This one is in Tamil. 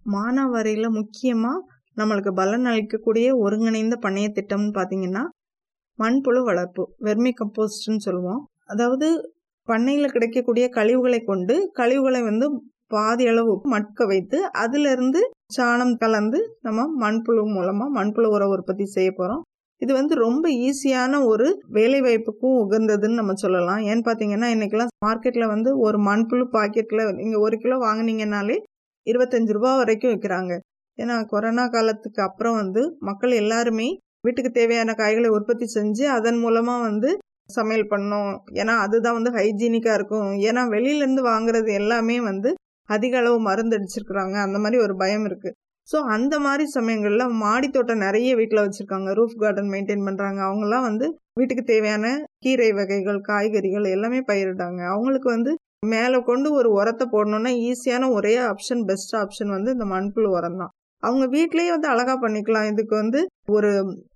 மானாவாரியில் முக்கியமாக நம்மளுக்கு பலன் அளிக்கக்கூடிய ஒருங்கிணைந்த பண்ணைய திட்டம்னு பார்த்தீங்கன்னா மண்புழு வளர்ப்பு வெர்மி கம்போஸ்ட்னு சொல்லுவோம் அதாவது பண்ணையில் கிடைக்கக்கூடிய கழிவுகளை கொண்டு கழிவுகளை வந்து பாதி அளவு மட்க வைத்து அதிலிருந்து சாணம் கலந்து நம்ம மண்புழு மூலமாக மண்புழு உர உற்பத்தி செய்ய போகிறோம் இது வந்து ரொம்ப ஈஸியான ஒரு வேலை வாய்ப்புக்கும் உகந்ததுன்னு நம்ம சொல்லலாம் ஏன்னு பார்த்தீங்கன்னா இன்றைக்கெல்லாம் மார்க்கெட்டில் வந்து ஒரு மண்புழு பாக்கெட்டில் நீங்கள் ஒரு கிலோ வாங்கினீங்கனாலே இருபத்தஞ்சு ரூபா வரைக்கும் விற்கிறாங்க ஏன்னா கொரோனா காலத்துக்கு அப்புறம் வந்து மக்கள் எல்லாருமே வீட்டுக்கு தேவையான காய்களை உற்பத்தி செஞ்சு அதன் மூலமாக வந்து சமையல் பண்ணோம் ஏன்னா அதுதான் வந்து ஹைஜீனிக்காக இருக்கும் ஏன்னா வெளியிலேருந்து வாங்குறது எல்லாமே வந்து அதிக அளவு மருந்து அடிச்சிருக்கிறாங்க அந்த மாதிரி ஒரு பயம் இருக்குது ஸோ அந்த மாதிரி சமயங்களில் மாடி தோட்டம் நிறைய வீட்டில் வச்சுருக்காங்க ரூஃப் கார்டன் மெயின்டைன் பண்ணுறாங்க அவங்களாம் வந்து வீட்டுக்கு தேவையான கீரை வகைகள் காய்கறிகள் எல்லாமே பயிரிட்டாங்க அவங்களுக்கு வந்து மேலே கொண்டு ஒரு உரத்தை போடணுன்னா ஈஸியான ஒரே ஆப்ஷன் பெஸ்ட் ஆப்ஷன் வந்து இந்த மண்புழு உரம் தான் அவங்க வீட்லேயே வந்து அழகாக பண்ணிக்கலாம் இதுக்கு வந்து ஒரு